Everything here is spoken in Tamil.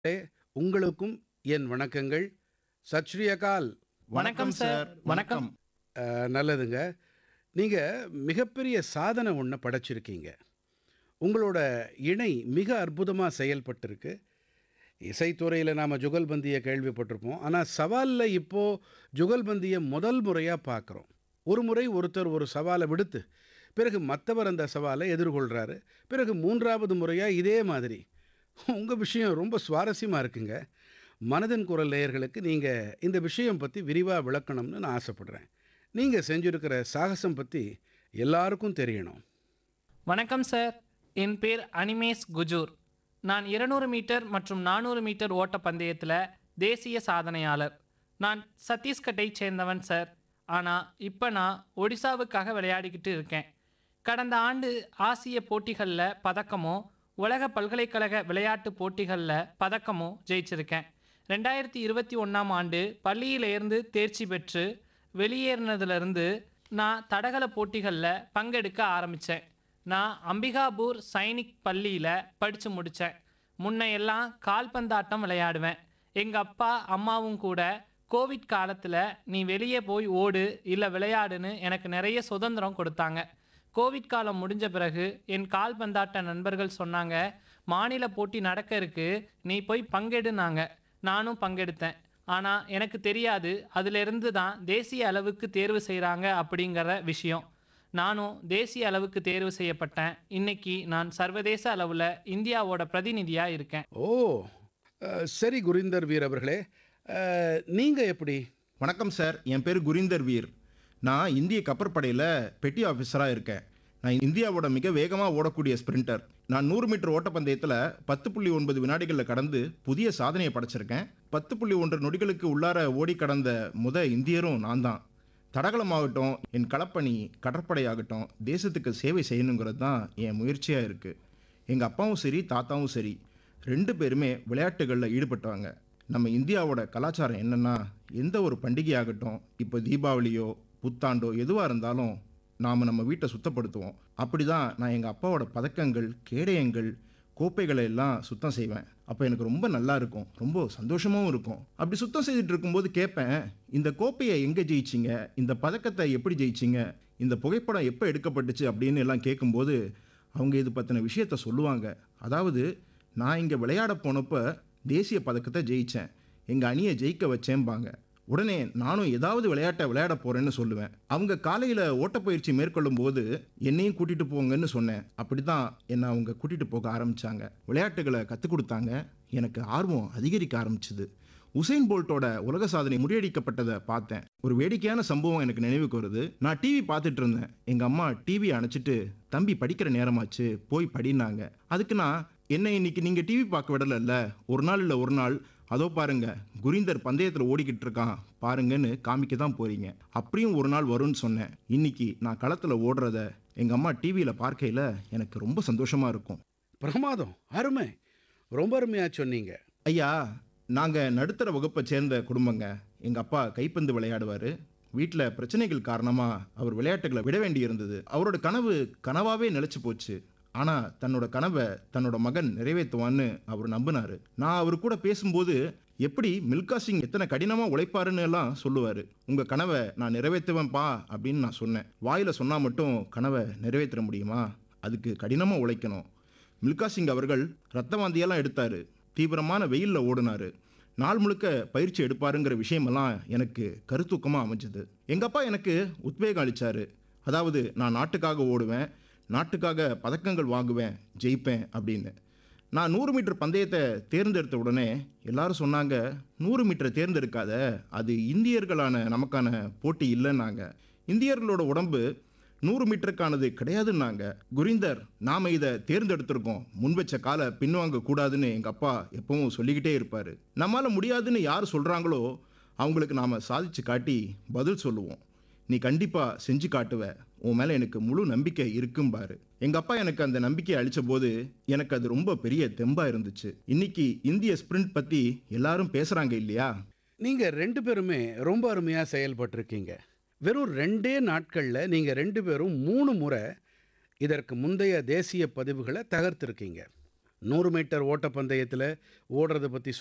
உங்களுக்கும் என் வணக்கங்கள் சத் ஸ்ரீ அகால் வணக்கம் சார் வணக்கம் அஹ், நல்லதுங்க நீங்கள் மிகப்பெரிய சாதனை ஒன்று படைச்சிருக்கீங்க உங்களோட இணை மிக அற்புதமாக செயல்பட்டிருக்கு இசைத்துறையில் நாம் ஜுகல்பந்தியை கேள்விப்பட்டிருப்போம் ஆனால் சவாலில் இப்போது ஜுகல்பந்தியை முதல் முறையாக பார்க்குறோம் ஒரு முறை ஒருத்தர் ஒரு சவாலை விடுத்து பிறகு மற்றவர் அந்த சவாலை எதிர்கொள்கிறாரு பிறகு மூன்றாவது முறையாக இதே மாதிரி உங்கள் விஷயம் ரொம்ப சுவாரஸ்யமாக இருக்குங்க மனதின் குரல் நேயர்களுக்கு நீங்கள் இந்த விஷயம் பற்றி விரிவாக விளக்கணும்னு நான் ஆசைப்படுறேன் நீங்கள் செஞ்சுருக்கிற சாகசம் பற்றி எல்லாருக்கும் தெரியணும் வணக்கம் சார் என் பேர் அனிமேஷ் குஜூர் நான் 200 மீட்டர் மற்றும் நானூறு மீட்டர் ஓட்ட பந்தயத்தில் தேசிய சாதனையாளர் நான் சத்தீஸ்கட்டை சேர்ந்தவன் சார் ஆனால் இப்போ நான் ஒடிசாவுக்காக விளையாடிக்கிட்டு இருக்கேன் கடந்த ஆண்டு ஆசிய போட்டிகளில் பதக்கமோ உலக பல்கலைக்கழக விளையாட்டு போட்டிகளில் பதக்கமோ ஜெயிச்சிருக்கேன் ரெண்டாயிரத்தி இருபத்தி ஒன்றாம் ஆண்டு பள்ளியிலேருந்து தேர்ச்சி பெற்று வெளியேறினதுலேருந்து நான் தடகள போட்டிகளில் பங்கெடுக்க ஆரம்பித்தேன் நான் அம்பிகாபூர் சைனிக் பள்ளியில் படித்து முடித்தேன் முன்ன எல்லாம் கால்பந்தாட்டம் விளையாடுவேன் எங்கள் அப்பா அம்மாவும் கூட கோவிட் காலத்தில் நீ வெளியே போய் ஓடு இல்லை விளையாடுன்னு எனக்கு நிறைய சுதந்திரம் கொடுத்தாங்க கோவிட் காலம் முடிஞ்ச பிறகு என் கால்பந்தாட்ட நண்பர்கள் சொன்னாங்க மாநில போட்டி நடக்க இருக்கு நீ போய் பங்கெடுனாங்க நானும் பங்கெடுத்தேன் ஆனால் எனக்கு தெரியாது அதிலிருந்து தான் தேசிய அளவுக்கு தேர்வு செய்கிறாங்க அப்படிங்கிற விஷயம் நானும் தேசிய அளவுக்கு தேர்வு செய்யப்பட்டேன் இன்னைக்கு நான் சர்வதேச அளவில் இந்தியாவோட பிரதிநிதியாக இருக்கேன் ஓ அஹ், சரி குரிந்தர் வீர் அவர்களே நீங்கள் எப்படி வணக்கம் சார் என் பேர் குரிந்தர் வீர் நான் இந்திய கப்பற்படையில் பெட்டி ஆஃபீஸராக இருக்கேன் நான் இந்தியாவோட மிக வேகமாக ஓடக்கூடிய ஸ்பிரிண்டர் நான் நூறு மீட்டர் ஓட்டப்பந்தயத்தில் பத்து புள்ளி ஒன்பது வினாடிகளில் கடந்து புதிய சாதனையை படைச்சிருக்கேன் பத்து புள்ளி ஒன்று நொடிகளுக்கு உள்ளார ஓடி கடந்த முத இந்தியரும் நான் தான் தடகளமாகட்டும் என் களப்பணி கடற்படையாகட்டும் தேசத்துக்கு சேவை செய்யணுங்கிறது தான் என் முயற்சியாக இருக்குது எங்கள் அப்பாவும் சரி தாத்தாவும் சரி ரெண்டு பேருமே விளையாட்டுகளில் ஈடுபட்டவங்க நம்ம இந்தியாவோட கலாச்சாரம் என்னென்னா எந்த ஒரு பண்டிகையாகட்டும் இப்போ தீபாவளியோ புத்தாண்டோ எதுவாக இருந்தாலும் நாம் நம்ம வீட்டை சுத்தப்படுத்துவோம் அப்படி தான் நான் எங்கள் அப்பாவோட பதக்கங்கள் கேடயங்கள் கோப்பைகளை எல்லாம் சுத்தம் செய்வேன் அப்போ எனக்கு ரொம்ப நல்லா இருக்கும் ரொம்ப சந்தோஷமாகவும் இருக்கும் அப்படி சுத்தம் செய்துட்டு இருக்கும்போது கேட்பேன் இந்த கோப்பையை எங்கே ஜெயிச்சிங்க இந்த பதக்கத்தை எப்படி ஜெயிச்சிங்க இந்த புகைப்படம் எப்போ எடுக்கப்பட்டுச்சு அப்படின்னு எல்லாம் கேட்கும்போது அவங்க இது பற்றின விஷயத்த சொல்லுவாங்க அதாவது நான் இங்கே விளையாட போனப்போ தேசிய பதக்கத்தை ஜெயித்தேன் எங்கள் அணியை ஜெயிக்க வச்சேன்பாங்க உடனே நானும் ஏதாவது விளையாட்டை விளையாட போறேன்னு சொல்லுவேன் அவங்க காலையில் ஓட்டப்பயிற்சி மேற்கொள்ளும் போது என்னையும் கூட்டிட்டு போங்கன்னு சொன்னேன் அப்படி தான் என்னை அவங்க கூட்டிட்டு போக ஆரம்பிச்சாங்க விளையாட்டுகளை கற்றுக் கொடுத்தாங்க எனக்கு ஆர்வம் அதிகரிக்க ஆரம்பிச்சுது உசைன் போல்ட்டோட உலக சாதனை முறியடிக்கப்பட்டதை பார்த்தேன் ஒரு வேடிக்கையான சம்பவம் எனக்கு நினைவுக்கு வருது நான் டிவி பார்த்துட்டு இருந்தேன் எங்கள் அம்மா டிவி அணைச்சிட்டு தம்பி படிக்கிற நேரமாச்சு போய் படினாங்க அதுக்கு நான் என்ன இன்னைக்கு நீங்கள் டிவி பார்க்க விடலைல்ல ஒரு நாள் இல்லை ஒரு நாள் அதோ பாருங்க குரிந்தர் பந்தயத்தில் ஓடிக்கிட்டு இருக்கான் பாருங்கன்னு காமிக்க தான் போறீங்க அப்படியும் ஒரு நாள் வரும்னு சொன்னேன் இன்னைக்கு நான் களத்தில் ஓடுறத எங்கள் அம்மா டிவியில் பார்க்கையில் எனக்கு ரொம்ப சந்தோஷமா இருக்கும் பிரமாதம் அருமை ரொம்ப அருமையாக சொன்னீங்க ஐயா நாங்கள் நடுத்தர வகுப்பை சேர்ந்த குடும்பங்க எங்கள் அப்பா கைப்பந்து விளையாடுவார் வீட்டில் பிரச்சனைகள் காரணமாக அவர் விளையாட்டுகளை விட வேண்டி இருந்தது அவரோட கனவு கனவாவே நிலைச்சு போச்சு ஆனால் தன்னோட கனவை தன்னோட மகன் நிறைவேற்றுவான்னு அவர் நம்பினார் நான் அவர் கூட பேசும்போது எப்படி மில்கா சிங் எத்தனை கடினமாக உழைப்பாருன்னு எல்லாம் சொல்லுவார் உங்கள் கனவை நான் நிறைவேற்றுவேன்ப்பா அப்படின்னு நான் சொன்னேன் வாயில் சொன்னால் மட்டும் கனவை நிறைவேற்ற முடியுமா அதுக்கு கடினமாக உழைக்கணும் மில்கா சிங் அவர்கள் ரத்த வாந்தியெல்லாம் எடுத்தார் தீவிரமான வெயிலில் ஓடினார் நாள் முழுக்க பயிற்சி எடுப்பாருங்கிற விஷயமெல்லாம் எனக்கு கருத்தூக்கமாக அமைஞ்சது எங்கள் அப்பா எனக்கு உத்வேகம் அளித்தார் அதாவது நான் நாட்டுக்காக ஓடுவேன் நாட்டுக்காக பதக்கங்கள் வாங்குவேன் ஜெயிப்பேன் அப்படின்னு நான் நூறு மீட்டர் பந்தயத்தை தேர்ந்தெடுத்த உடனே எல்லாரும் சொன்னாங்க நூறு மீட்டரை தேர்ந்தெடுக்காத அது இந்தியர்களான நமக்கான போட்டி இல்லைன்னாங்க இந்தியர்களோட உடம்பு நூறு மீட்டருக்கானது கிடையாதுன்னாங்க குரிந்தர் நாம இதை தேர்ந்தெடுத்திருக்கோம் முன் வச்ச காலை பின்வாங்க கூடாதுன்னு எங்க அப்பா எப்பவும் சொல்லிக்கிட்டே இருப்பாரு நம்மால முடியாதுன்னு யார் சொல்றாங்களோ அவங்களுக்கு நாம சாதிச்சு காட்டி பதில் சொல்லுவோம் நீ கண்டிப்பா செஞ்சு காட்டுவ உன் மேல எனக்கு முழு நம்பிக்கை இருக்கும்பாரு எங்க அப்பா எனக்கு அந்த நம்பிக்கையை அளிச்ச போது எனக்கு அது ரொம்ப பெரிய தெம்பா இருந்துச்சு இன்னைக்கு இந்திய ஸ்பிரிண்ட் பத்தி எல்லாரும் பேசுறாங்க இல்லையா நீங்கள் ரெண்டு பேருமே ரொம்ப அருமையாக செயல்பட்டிருக்கீங்க வெறும் ரெண்டே நாட்களில் நீங்கள் ரெண்டு பேரும் மூணு முறை இதற்கு முந்தைய தேசிய பதிவுகளை தகர்த்திருக்கீங்க நூறு மீட்டர் ஓட்டப்பந்தயத்தில் ஓடுறதை பற்றி